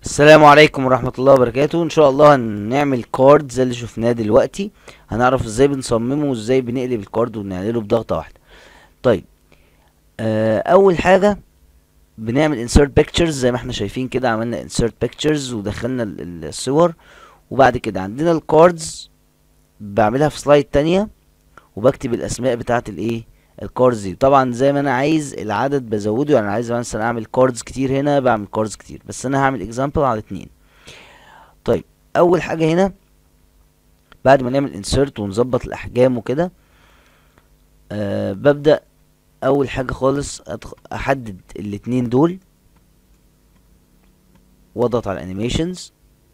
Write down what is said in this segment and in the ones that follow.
السلام عليكم ورحمة الله وبركاته ان شاء الله هنعمل كارد زي اللي شفناه دلوقتي هنعرف ازاي بنصممه وازاي بنقلب الكارد ونعمله بضغطة واحدة طيب آه اول حاجة بنعمل insert pictures زي ما احنا شايفين كده عملنا insert pictures ودخلنا ال- ال- الصور وبعد كده عندنا الكاردز بعملها في سلايد تانية وبكتب الاسماء بتاعت الايه الكاردز دي طبعا زي ما انا عايز العدد بزوده يعني عايز مثلا اعمل كاردز كتير هنا بعمل كاردز كتير بس انا هعمل اكزامبل على اتنين طيب اول حاجه هنا بعد ما نعمل انسيرت ونظبط الاحجام وكده أه ببدا اول حاجه خالص أدخ... احدد الاتنين دول واضغط على انيميشنز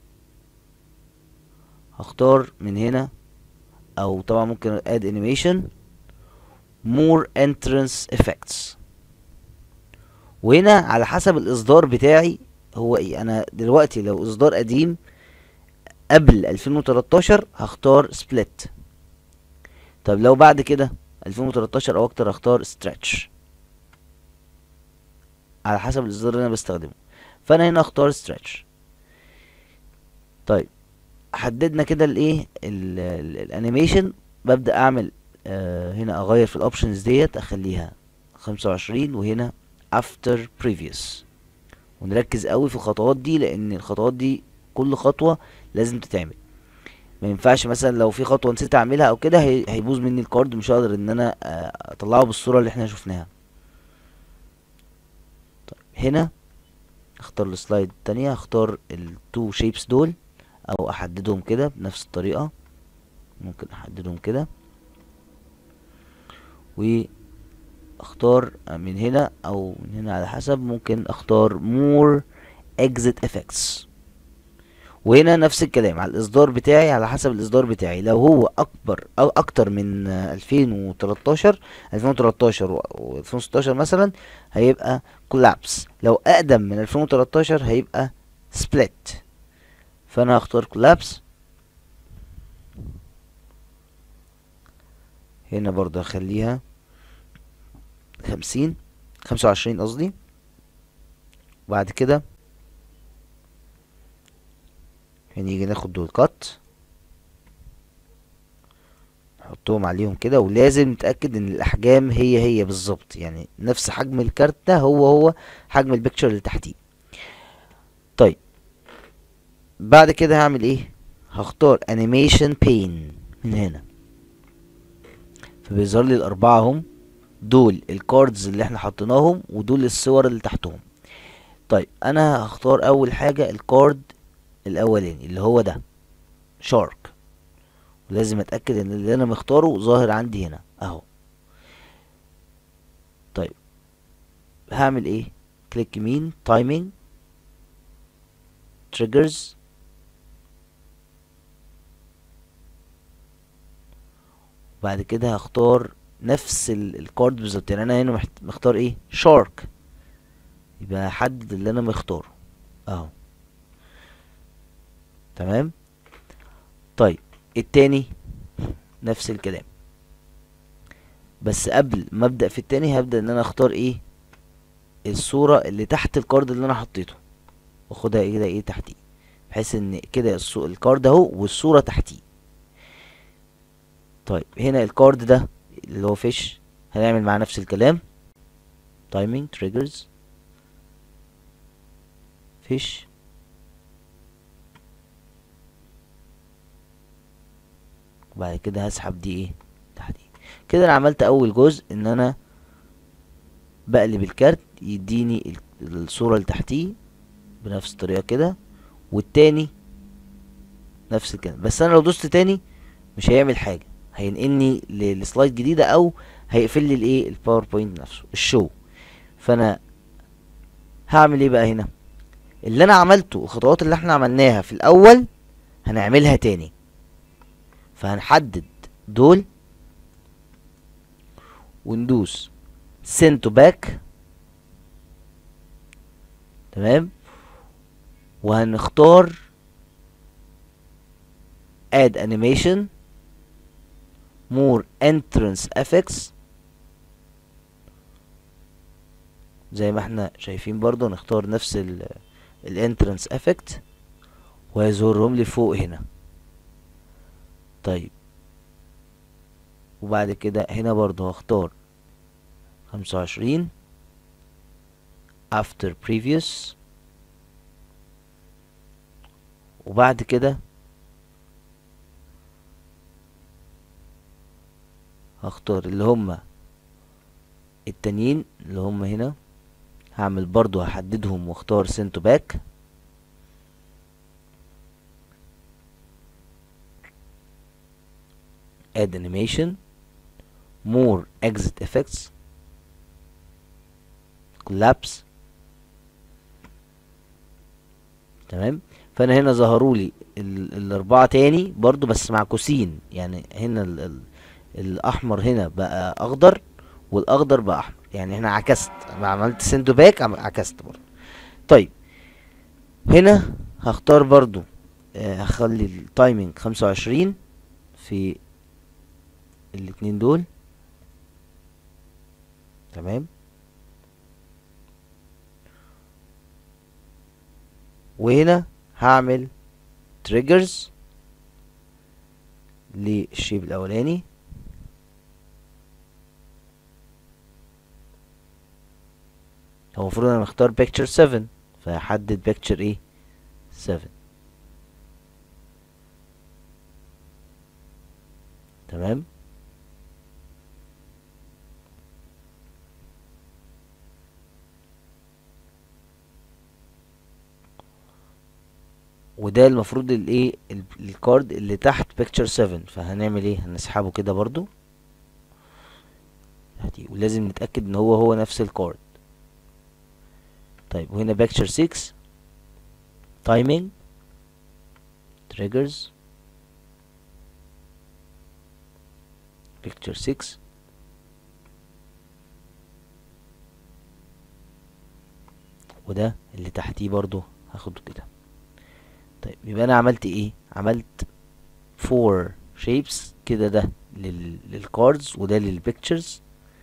هختار من هنا او طبعا ممكن اد انيميشن more entrance effects وهنا على حسب الاصدار بتاعي هو ايه انا دلوقتي لو اصدار قديم قبل 2013 هختار split طب لو بعد كده 2013 او اكتر هختار stretch على حسب الاصدار اللي انا بستخدمه فانا هنا اختار stretch طيب حددنا كده الايه الانيميشن ببدأ اعمل آه هنا اغير في الاوبشنز ديت اخليها خمسة وعشرين وهنا after previous ونركز قوي في الخطوات دي لان الخطوات دي كل خطوة لازم تتعمل ما ينفعش مثلا لو في خطوة نسيت اعملها او كده هي- هيبوظ مني الكارد مش هقدر ان انا آه، اطلعه بالصورة اللي احنا شفناها طيب هنا اختار السلايد التانية اختار التو شيبس دول او احددهم كده بنفس الطريقة ممكن احددهم كده واختار من هنا او من هنا على حسب ممكن اختار more exit effects وهنا نفس الكلام على الاصدار بتاعي على حسب الاصدار بتاعي لو هو اكبر او اكتر من آه، 2013 2013 و 2016 مثلا هيبقى collapse لو اقدم من 2013 هيبقى split فانا هختار collapse هنا برضه هخليها خمسين خمسة وعشرين قصدي وبعد كده هنيجي ناخد دول كات نحطهم عليهم كده ولازم نتأكد ان الاحجام هي هي بالظبط يعني نفس حجم الكارت ده هو هو حجم البيكتشر اللي تحتيه طيب بعد كده هعمل ايه هختار انيميشن بين من هنا فبيظهر لي الاربعه هم دول الكاردز اللي احنا حطيناهم ودول الصور اللي تحتهم طيب انا هختار اول حاجه الكارد الاولاني اللي هو ده شارك ولازم اتاكد ان اللي انا مختاره ظاهر عندي هنا اهو طيب هعمل ايه كليك يمين تايمينج تريجرز بعد كده هختار نفس ال- الكارد بالظبط يعني انا هنا محت- مختار ايه شارك يبقى هحدد اللي انا مختاره اهو تمام طيب التاني نفس الكلام بس قبل ما ابدا في التاني هبدا ان انا اختار ايه الصوره اللي تحت الكارد اللي انا حطيته واخدها كده ايه تحتيه بحيث ان كده الصو- الكارد اهو والصوره تحتيه طيب هنا الكارد ده اللي هو فيش هنعمل معاه نفس الكلام تايمينج تريجرز فيش وبعد كده هسحب دي ايه تحتيه كده انا عملت اول جزء ان انا بقلب الكارت يديني ال- الصورة اللي تحتيه بنفس الطريقة كده والتاني نفس الكلام بس انا لو دوست تاني مش هيعمل حاجة هينقلني ل- لسلايد جديدة او هيقفل لي الايه الباوربوينت نفسه الشو فانا هعمل ايه بقى هنا اللي انا عملته الخطوات اللي احنا عملناها في الاول هنعملها تاني فهنحدد دول وندوس send to back تمام وهنختار add animation more entrance effects زي ما احنا شايفين برضو نختار نفس ال- الانترنس افكت وهيظهرهم لي فوق هنا طيب وبعد كده هنا برضو هختار خمسة وعشرين after previous وبعد كده هختار اللي هما التانيين اللي هما هنا هعمل برضو هحددهم واختار send to back add animation more exit effects collapse تمام فانا هنا ظهروا لي ال- الاربعه تاني برضو بس معكوسين يعني هنا ال ال الاحمر هنا بقى اخضر والاخضر بقى احمر يعني هنا عكست أنا عملت سندو باك عم- عكست برضو طيب هنا هختار برضو آه، هخلي التايمينج خمسة وعشرين في الاتنين دول تمام وهنا هعمل تريجرز للشيب الاولاني هو المفروض انا مختار بيكتشر 7 فهحدد بيكتشر ايه 7 تمام وده المفروض الايه ال- الكارد اللي تحت بيكتشر 7 فهنعمل ايه هنسحبه كده برضو تحتيه ولازم نتأكد ان هو هو نفس الكارد طيب وهنا بيكتشر 6 تايمينج triggers picture 6 وده اللي تحتيه برضو هاخده كده طيب يبقى انا عملت ايه عملت four shapes كده ده لل للكاردز وده للبيكتشرز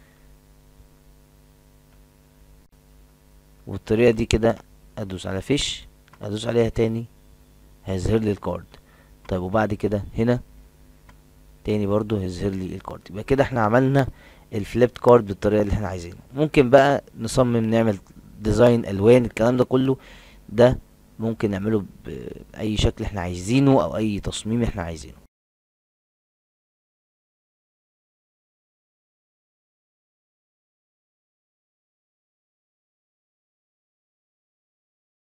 والطريقة دي كده ادوس على فيش ادوس عليها تاني هيظهر لي الكارد طيب وبعد كده هنا تاني برضو هيظهر لي الكارد يبقى كده احنا عملنا الفليبت كارد بالطريقة اللي احنا عايزينها ممكن بقى نصمم نعمل ديزاين الوان الكلام ده كله ده ممكن نعمله بأي شكل احنا عايزينه او اي تصميم احنا عايزينه